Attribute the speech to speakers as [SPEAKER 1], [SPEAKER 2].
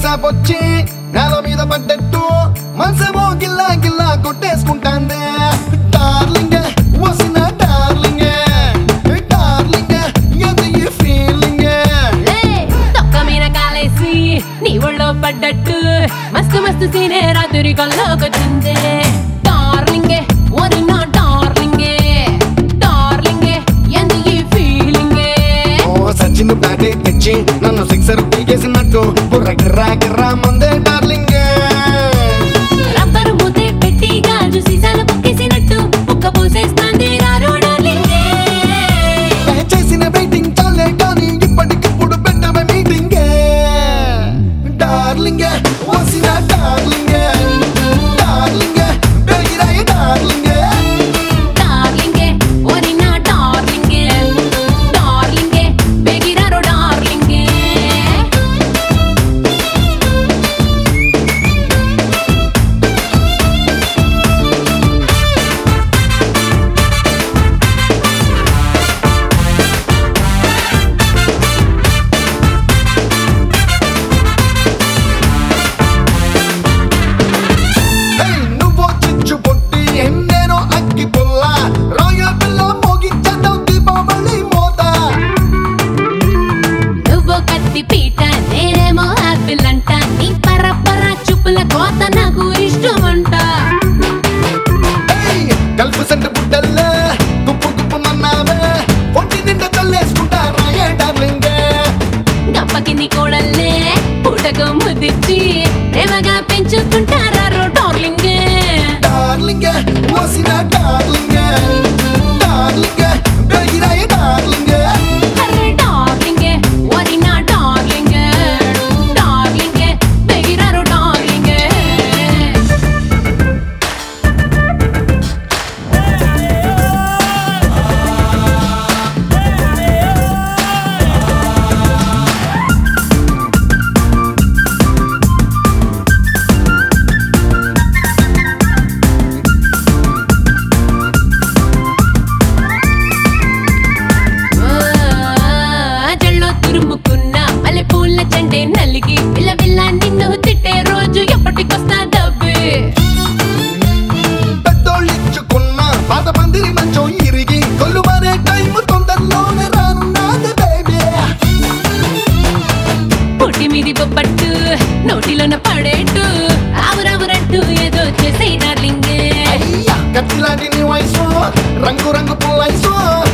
[SPEAKER 1] సాపొచ్చి నేల మీద పడ్డట్టు మనసేమో గిల్లా గిల్లా కొట్టేసుకుంటాందే డార్లింగ్ వసిన డార్లింగ్ డార్లింగ్ ఎంత ఈ ఫీలింగ్
[SPEAKER 2] తొక్క మీద కాలేసి నీ ఒళ్ళో పడ్డట్టు మస్తు మస్తు సీనే రాత్రి కల్లోకొచ్చిందే డార్లింగే ఒరి నా డార్లింగే డార్లింగే ఎందు ఈ ఫీలింగే
[SPEAKER 1] ఓ సచిన్ బ్యాటే తెచ్చి నన్ను సిక్సర్ పీకేసినట్టు బుర్ర గిర్రా గిర్రా మందే డార్లింగ్
[SPEAKER 2] రబ్బరు మూతే పెట్టి గాజు సీసాలు పొక్కేసినట్టు ముక్క పోసేస్తాంది రారో డార్లింగే
[SPEAKER 1] చేసిన వెయిటింగ్ చాలే కానీ ఇప్పటికిప్పుడు పెట్టమే మీటింగ్ డార్లింగ్ వసిన డార్లింగ్ డార్లింగ్ బెగిరాయ డార్లింగ్
[SPEAKER 2] డార్లింగే ఒరి నా డార్లింగే డార్లింగే బెగిరారో డార్లింగే
[SPEAKER 1] ఏయ్, నువ్వో చిచ్చు పొట్టి ఎన్నేనో అగ్గి పుల్ల రాయల్ పిల్ల మోగించేద్దాం దీపావళి మోత
[SPEAKER 2] నువ్వు కత్తి పీట నేనేమో ఆపిల్ అంట నీ పరపర చూపుల కోత నాకు ఇష్టమంట
[SPEAKER 1] ఏయ్, గల్ఫ్ సెంట్ బుడ్డల్లే గుప్పు గుప్పు మన్నావే ఒంటి నిండా తల్లేసుకుంటా రాయే డార్లింగ్
[SPEAKER 2] గప్పకింది కోడల్లే పూటకు ముదిచ్చి ప్రేమగా పెంచుకుంటారా డార్లింగ్
[SPEAKER 1] డార్లింగ్ వసిన డార్లింగ్ డార్లింగ్ బెగిరాయ డార్లింగ్
[SPEAKER 2] అరే డార్లింగ్ వరి నా డార్లింగ్ డార్లింగ్ బెగిరారు డార్లింగ్ జల్లో తురుముకున్న మల్లె పూల చండే నలిగి పిల్ల పిల్ల నిన్ను తిట్టే రోజు ఎప్పటికొస్తా డబ్బే
[SPEAKER 1] పెద్దోళ్ళిచ్చుకున్న పాత పందిరి మంచం ఇరిగి కొల్లు మారే టైం తొందరలోనే రానున్నది బేబీ
[SPEAKER 2] పొట్టి మీది బొబ్బట్టు నోటిలోన పడేట్టు ఆవురావురంటూ ఏదో చేసే డార్లింగ్
[SPEAKER 1] అయ్యా కత్తిలాంటి నీ వయసు రంగు రంగు పుల్లైసు